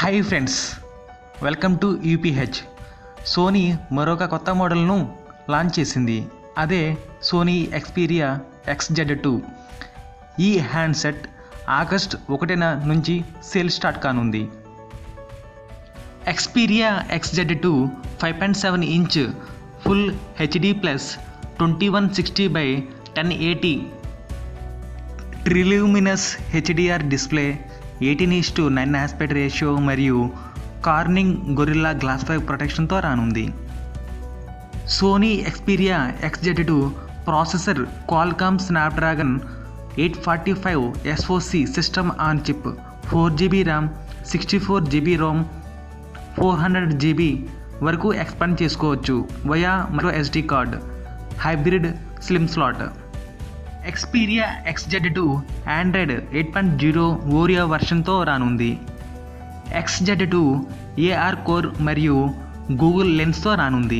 hi friends welcome to U P H Sony మరొక కొత్త మోడల్ను లాంచ్ చేసింది అదే సోనీ ఎక్స్పీరియా ఎక్స్జెడ్ టూ ఈ హ్యాండ్సెట్ ఆగస్ట్ ఒకటిన నుంచి సేల్ స్టార్ట్ కానుంది Xperia XZ two five point seven inch full HD plus twenty one sixty by ten eighty triluminous HDR display eighteen is to nine aspect ratio మరియు Corning Gorilla Glass five ప్రొటెక్షన్తో రానుంది Sony Xperia XZ two processor Qualcomm Snapdragon eight forty five SoC system on chip four GB RAM sixty four GB ROM four hundred GB వరకు expand చేసుకోవచ్చు via micro SD card hybrid slim slot Xperia XZ two Android eight point zero Oreo వర్షన్తో రానుంది XZ two AR core మరియు Google లెన్స్తో రానుంది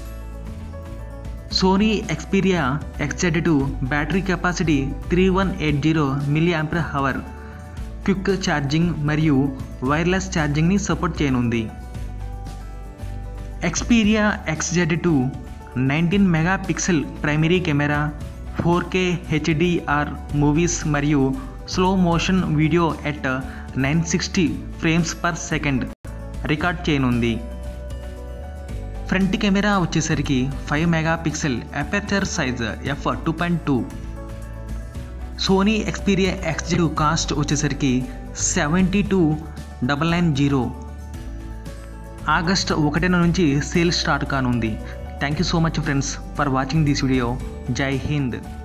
Sony Xperia XZ two battery capacity three one eight zero milliampere hour quick charging మరియు wireless ఛార్జింగ్ని support చేయనుంది Xperia XZ two nineteen megapixel primary camera four K HDR movies మరియు slow motion video at nine sixty frames per second record చేయనుంది front camera వచ్చేసరికి five megapixel aperture size F two point two Sony Xperia X two cost వచ్చేసరికి seventy two double nine zero August ఒకటిన నుంచి sale start కానుంది thank you so much friends for watching this video Jai Hind